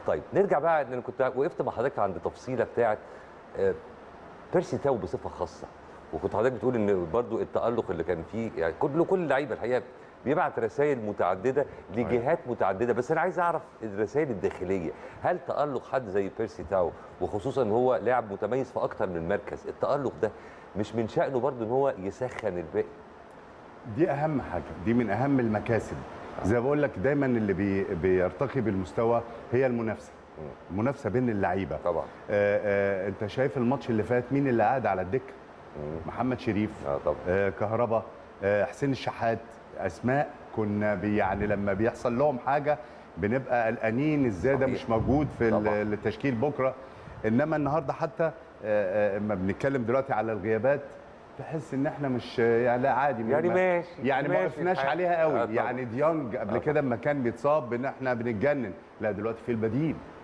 طيب نرجع بقى ان انا كنت وقفت مع حضرتك عند تفصيله بتاعه آه، بيرسي تاو بصفه خاصه وكنت حضرتك بتقول ان برضو التالق اللي كان فيه يعني كل كل لعيبه الحقيقه بيبعت رسائل متعدده لجهات متعدده بس انا عايز اعرف الرسائل الداخليه هل تالق حد زي بيرسي تاو وخصوصا ان هو لاعب متميز في اكتر من مركز التالق ده مش من شأنه برضو ان هو يسخن الباقي دي اهم حاجه دي من اهم المكاسب زي ما بقول لك دايما اللي بي بيرتقي بالمستوى هي المنافسه المنافسه بين اللعيبه طبعا آه آه انت شايف الماتش اللي فات مين اللي قاعد على الدكه محمد شريف اه طبعا آه كهربا آه حسين الشحات اسماء كنا بي يعني لما بيحصل لهم حاجه بنبقى قلقانين ازاي ده صحيح. مش موجود في ال- طبعاً. التشكيل بكره انما النهارده حتى آه، آه، اما بنتكلم دلوقتي على الغيابات تحس ان احنا مش يعني لا عادي يعني ما- ماشي، يعني ما ماشي وقفناش الحال. عليها آه قوي طبعاً. يعني ديانج قبل آه كده اما كان بيتصاب ان احنا بنتجنن لا دلوقتي في البديل